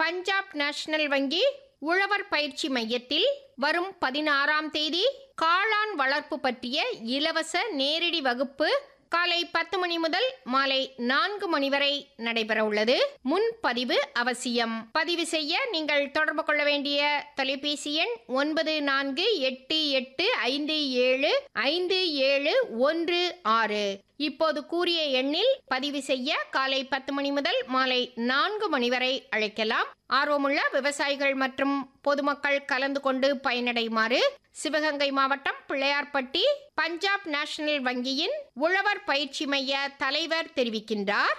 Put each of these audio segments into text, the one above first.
Punjab national வங்கி உழவர் பயிற்சி மையத்தில் வரும் பதினாறாம் தேதி காளான் வளர்ப்பு பற்றிய இலவச நேரடி வகுப்பு காலை பத்து மணி முதல் மாலை நான்கு மணி வரை நடைபெற உள்ளது முன்பதிவு அவசியம் பதிவு செய்ய நீங்கள் தொடர்பு கொள்ள வேண்டிய தொலைபேசி எண் ஒன்பது நான்கு எட்டு எட்டு ஐந்து ஏழு ஐந்து ஏழு ஒன்று ஆறு இப்போது கூறிய எண்ணில் பதிவு செய்ய காலை பத்து மணி முதல் மாலை நான்கு மணி வரை அழைக்கலாம் ஆர்வமுள்ள விவசாயிகள் மற்றும் பொதுமக்கள் கலந்து கொண்டு பயனடையுமாறு சிவகங்கை மாவட்டம் பிள்ளையார்பட்டி பஞ்சாப் நேஷனல் வங்கியின் உழவர் பயிற்சி மைய தலைவர் தெரிவிக்கின்றார்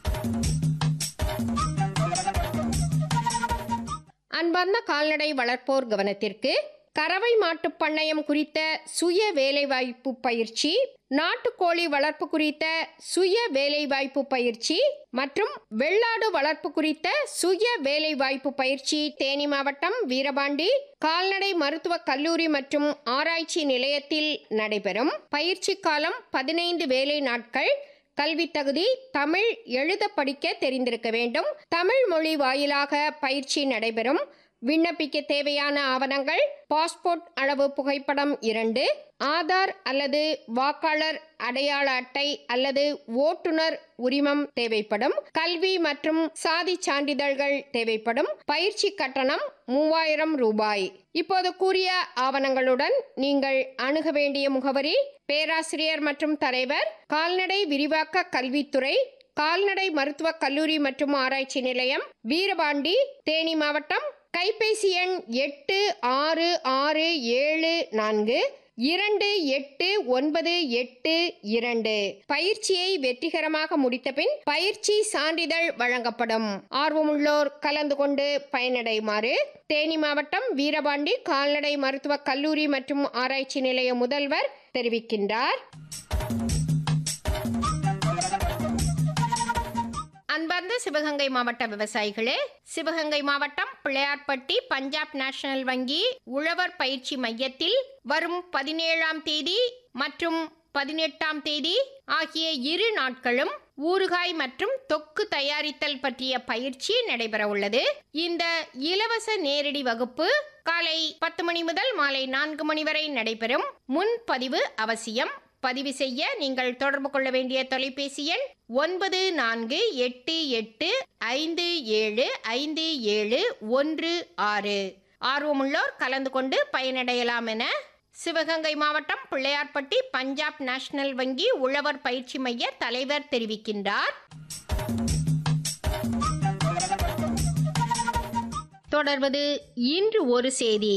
அன்பார்ந்த கால்நடை வளர்ப்போர் கவனத்திற்கு கறவை மாட்டுப் பண்ணையம் குறித்த சுய வேலைவாய்ப்பு பயிற்சி நாட்டுக்கோழி வளர்ப்பு குறித்த சுய வேலைவாய்ப்பு பயிற்சி மற்றும் வெள்ளாடு வளர்ப்பு குறித்த சுய வேலைவாய்ப்பு பயிற்சி தேனி மாவட்டம் வீரபாண்டி கால்நடை மருத்துவக் கல்லூரி மற்றும் ஆராய்ச்சி நிலையத்தில் நடைபெறும் பயிற்சி காலம் பதினைந்து வேலை நாட்கள் கல்வி தகுதி தமிழ் எழுத படிக்க தெரிந்திருக்க வேண்டும் தமிழ் மொழி வாயிலாக பயிற்சி நடைபெறும் விண்ணப்பிக்க தேவையான ஆவணங்கள் பாஸ்போர்ட் அளவு புகைப்படம் இரண்டு ஆதார் அல்லது வாக்காளர் அடையாள அட்டை அல்லது ஓட்டுநர் உரிமம் தேவைப்படும் கல்வி மற்றும் சாதி சான்றிதழ்கள் தேவைப்படும் பயிற்சி கட்டணம் மூவாயிரம் ரூபாய் இப்போது கூறிய ஆவணங்களுடன் நீங்கள் அணுக வேண்டிய முகவரி பேராசிரியர் மற்றும் தலைவர் கால்நடை விரிவாக்க கல்வித்துறை கால்நடை மருத்துவக் கல்லூரி மற்றும் ஆராய்ச்சி நிலையம் வீரபாண்டி தேனி மாவட்டம் கைபேசி எண் எட்டு ஆறு ஆறு ஏழு நான்கு இரண்டு எட்டு ஒன்பது எட்டு இரண்டு பயிற்சியை வெற்றிகரமாக முடித்தபின் பயிற்சி சான்றிதழ் வழங்கப்படும் ஆர்வமுள்ளோர் கலந்து கொண்டு பயனடையுமாறு தேனி மாவட்டம் வீரபாண்டி கால்நடை மருத்துவக் கல்லூரி மற்றும் ஆராய்ச்சி நிலைய முதல்வர் தெரிவிக்கின்றார் அன்பார்ந்த சிவகங்கை மாவட்ட விவசாயிகளே சிவகங்கை மாவட்டம் பிள்ளையார்பட்டி பஞ்சாப் நேஷனல் வங்கி உழவர் பயிற்சி மையத்தில் வரும் பதினேழாம் தேதி மற்றும் பதினெட்டாம் தேதி ஆகிய இரு நாட்களும் ஊறுகாய் மற்றும் தொக்கு தயாரித்தல் பற்றிய பயிற்சி நடைபெற உள்ளது இந்த இலவச நேரடி வகுப்பு காலை பத்து மணி முதல் மாலை நான்கு மணி வரை நடைபெறும் முன்பதிவு அவசியம் பதிவு செய்ய நீங்கள் தொடர்பு கொள்ள வேண்டிய தொலைபேசி எண் ஒன்பது நான்கு எட்டு எட்டு ஐந்து ஏழு ஐந்து ஏழு ஒன்று ஆறு ஆர்வமுள்ளோர் கலந்து கொண்டு பயனடையலாம் என சிவகங்கை மாவட்டம் பிள்ளையார்பட்டி பஞ்சாப் நேஷனல் வங்கி உழவர் பயிற்சி மைய தலைவர் தெரிவிக்கின்றார் தொடர்வது இன்று ஒரு செய்தி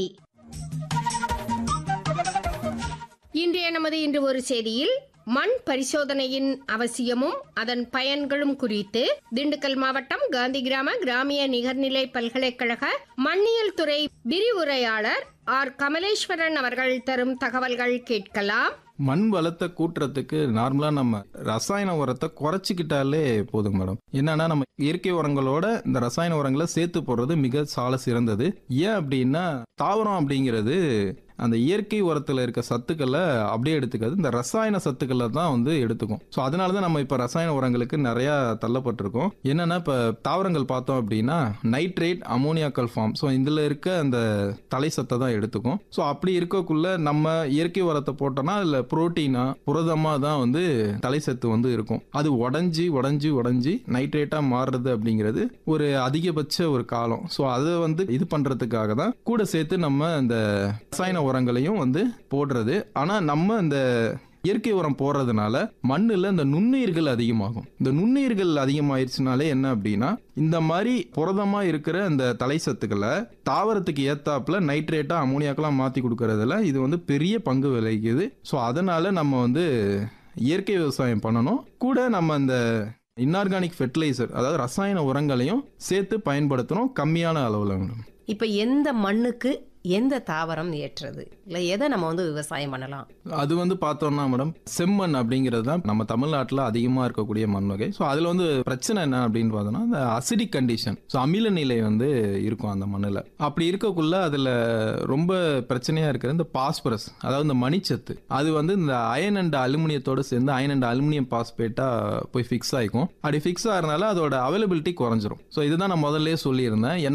இன்றைய நமது இன்று ஒரு செய்தியில் மண் பரிசோதனையின் அவசியமும் அதன் பயன்களும் குறித்து திண்டுக்கல் மாவட்டம் காந்தி கிராம கிராமிய நிகர்நிலை பல்கலைக்கழக மண்ணியல் துறை விரிவுரையாளர் ஆர் கமலேஸ்வரன் அவர்கள் தரும் தகவல்கள் கேட்கலாம் மண் வளத்தை கூட்டுறதுக்கு நார்மலா நம்ம ரசாயன உரத்தை குறைச்சிக்கிட்டாலே போதும் மேடம் என்னன்னா நம்ம இயற்கை உரங்களோட இந்த ரசாயன உரங்களை சேர்த்து போடுறது மிக சால சிறந்தது ஏன் அப்படின்னா தாவரம் அப்படிங்கிறது அந்த இயற்கை உரத்துல இருக்க சத்துக்களை அப்படியே எடுத்துக்காது இந்த ரசாயன சத்துக்களை தான் வந்து எடுத்துக்கும் ஸோ அதனால தான் நம்ம இப்போ ரசாயன உரங்களுக்கு நிறைய தள்ளப்பட்டிருக்கோம் என்னன்னா இப்போ தாவரங்கள் பார்த்தோம் அப்படின்னா நைட்ரேட் அமோனியாக்கல் ஃபார்ம் ஸோ இதில் இருக்க அந்த தலை சத்தை தான் எடுத்துக்கும் ஸோ அப்படி இருக்கக்குள்ள நம்ம இயற்கை உரத்தை போட்டோம்னா அதில் புரோட்டீனா புரதமாக தான் வந்து தலை சத்து வந்து இருக்கும் அது உடஞ்சி உடஞ்சி உடஞ்சி நைட்ரேட்டாக மாறுறது அப்படிங்கிறது ஒரு அதிகபட்ச ஒரு காலம் ஸோ அதை வந்து இது பண்ணுறதுக்காக தான் கூட சேர்த்து நம்ம இந்த ரசாயன உரங்களையும் வந்து போடுறது ஆனால் நம்ம இந்த இயற்கை உரம் போடுறதுனால மண்ணில் இந்த நுண்ணுயிர்கள் அதிகமாகும் இந்த நுண்ணுயிர்கள் அதிகமாயிருச்சுனாலே என்ன அப்படின்னா இந்த மாதிரி புரதமா இருக்கிற இந்த தலை சத்துக்களை தாவரத்துக்கு ஏத்தாப்புல நைட்ரேட்டா அமோனியாக்கெல்லாம் மாத்தி கொடுக்கறதுல இது வந்து பெரிய பங்கு விளைக்குது ஸோ அதனால நம்ம வந்து இயற்கை விவசாயம் பண்ணணும் கூட நம்ம இந்த இன்ஆர்கானிக் ஃபெர்டிலைசர் அதாவது ரசாயன உரங்களையும் சேர்த்து பயன்படுத்தணும் கம்மியான அளவில் மேடம் இப்போ எந்த மண்ணுக்கு எந்த தாவரம் ஏற்றது இல்லை எதை நம்ம வந்து விவசாயம் பண்ணலாம் அது வந்து பார்த்தோம்னா மேடம் செம்மண் அப்படிங்கிறது தான் நம்ம தமிழ்நாட்டில் அதிகமாக இருக்கக்கூடிய மண் வகை ஸோ அதில் வந்து பிரச்சனை என்ன அப்படின்னு பார்த்தோம்னா இந்த அசிடிக் கண்டிஷன் ஸோ அமில நிலை வந்து இருக்கும் அந்த மண்ணில் அப்படி இருக்கக்குள்ள அதில் ரொம்ப பிரச்சனையாக இருக்கிற இந்த பாஸ்பரஸ் அதாவது இந்த மணிச்சத்து அது வந்து இந்த அயன் அண்ட் அலுமினியத்தோடு சேர்ந்து அயன் அண்ட் அலுமினியம் பாஸ்பேட்டாக போய் ஃபிக்ஸ் ஆகிக்கும் அப்படி ஃபிக்ஸ் ஆகிறனால அதோட அவைலபிலிட்டி குறைஞ்சிரும் ஸோ இதுதான் நான் முதல்ல சொல்லியிருந்தேன்